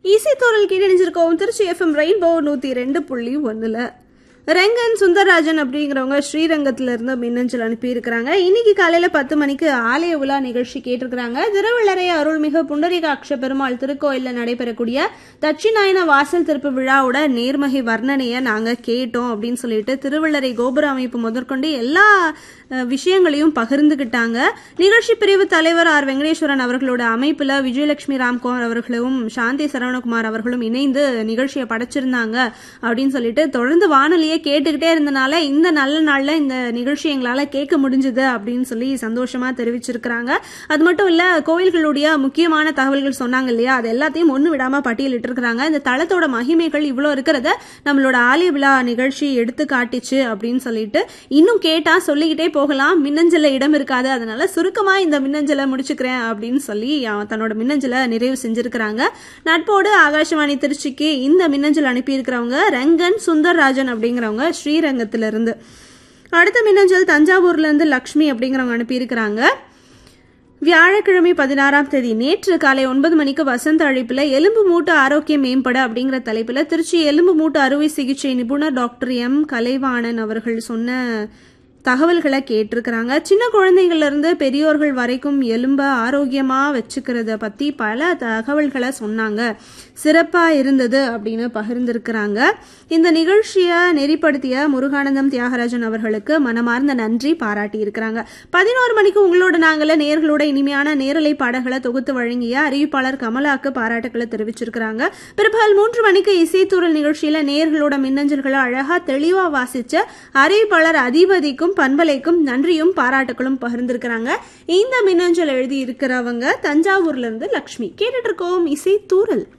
இசைத்தோரல் கீழணிஞ்சிருக்கோம் Trichy FM rainbow நூற்றி ரெண்டு புள்ளி ஒன்றில் ரெங்கன் சுந்தரராஜன் அப்படிங்கிறவங்க ஸ்ரீரங்கத்துல இருந்து மின்னஞ்சல் அனுப்பியிருக்கிறாங்க இன்னைக்கு காலையில பத்து மணிக்கு ஆலய விழா நிகழ்ச்சி கேட்டிருக்கிறாங்க திருவள்ளரை அருள்மிகு புண்டரிகாட்ச பெருமாள் திருக்கோயில்ல நடைபெறக்கூடிய தட்சிணாயன வாசல் திறப்பு விழாவோட நேர்மகை வர்ணனையை நாங்க கேட்டோம் அப்படின்னு சொல்லிட்டு திருவள்ளரை கோபுர அமைப்பு முதற்கொண்டு எல்லா அஹ், விஷயங்களையும் பகிர்ந்துகிட்டாங்க நிகழ்ச்சி பிரிவு தலைவர் ஆர் வெங்கடேஸ்வரன் அவர்களோட அமைப்புல விஜயலட்சுமி ராம்குமார் அவர்களும் சாந்தி சரவணகுமார் அவர்களும் இணைந்து நிகழ்ச்சியை படைச்சிருந்தாங்க அப்படின்னு சொல்லிட்டு தொடர்ந்து வானொலியை கேட்டுக்கிட்டே இருந்தனால இந்த நல்ல நாள்ல இந்த நிகழ்ச்சி எங்களால கேட்க முடிஞ்சது அப்படின்னு சொல்லி சந்தோஷமா தெரிவிச்சிருக்கிறாங்க அது மட்டும் இல்ல கோயில்களுடைய முக்கியமான தகவல்கள் சொன்னாங்க இல்லையா அது எல்லாத்தையும் ஒண்ணு விடாம பட்டியலிட்டு இருக்கிறாங்க இந்த தளத்தோட மகிமைகள் இவ்வளவு இருக்கிறத நம்மளோட ஆலய விழா நிகழ்ச்சி எடுத்து காட்டுச்சு அப்படின்னு சொல்லிட்டு இன்னும் கேட்டா சொல்லிக்கிட்டே போகலாம் மின்னஞ்சல இடம் இருக்காது அதனால சுருக்கமா இந்த மின்னஞ்சலை முடிச்சுக்கிறேன் அப்படின்னு சொல்லி அவன் தன்னோட மின்னஞ்சலை நிறைவு செஞ்சிருக்கிறாங்க நட்போடு ஆகாஷவாணி திருச்சிக்கு இந்த மின்னஞ்சல் அனுப்பியிருக்கிறவங்க ரங்கன் சுந்தர்ராஜன் அப்படிங்கிறவங்க ஸ்ரீரங்கத்துல இருந்து அடுத்த மின்னஞ்சல் தஞ்சாவூர்ல இருந்து லக்ஷ்மி அப்படிங்கிறவங்க அனுப்பியிருக்கிறாங்க வியாழக்கிழமை பதினாறாம் தேதி நேற்று காலை ஒன்பது மணிக்கு வசந்த அழைப்புல எலும்பு மூட்டு ஆரோக்கியம் மேம்பட அப்படிங்கிற தலைப்புல திருச்சி எலும்பு மூட்டு அறுவை சிகிச்சை நிபுணர் டாக்டர் எம் கலைவாணன் அவர்கள் சொன்ன தகவல்களை கேட்டிருக்கிறாங்க சின்ன குழந்தைகள்ல இருந்து பெரியோர்கள் வரைக்கும் எலும்ப ஆரோக்கியமா வச்சுக்கிறத பத்தி பல தகவல்களை சொன்னாங்க சிறப்பா இருந்தது அப்படின்னு பகிர்ந்திருக்கிறாங்க இந்த நிகழ்ச்சியை நெறிப்படுத்திய முருகானந்தம் தியாகராஜன் அவர்களுக்கு மனமார்ந்த நன்றி பாராட்டி இருக்கிறாங்க பதினோரு மணிக்கு உங்களோட நாங்கள நேர்களோட இனிமையான நேரலை பாடல்களை தொகுத்து வழங்கிய அறிவிப்பாளர் கமலாக்கு பாராட்டுக்களை தெரிவிச்சிருக்கிறாங்க பிற்பகல் மூன்று மணிக்கு இசைத்தூரல் நிகழ்ச்சியில நேர்களோட மின்னஞ்சல்களை அழகா தெளிவா வாசிச்ச அறிவிப்பாளர் அதிபதிக்கும் பண்பலைக்கும் நன்றியும் பாராட்டுகளும் பகிர்ந்திருக்கிறாங்க இந்த மின்னஞ்சல் எழுதி இருக்கிறவங்க தஞ்சாவூர்ல இருந்து லக்ஷ்மி கேட்டுட்டு இருக்கோம் இசை தூரல்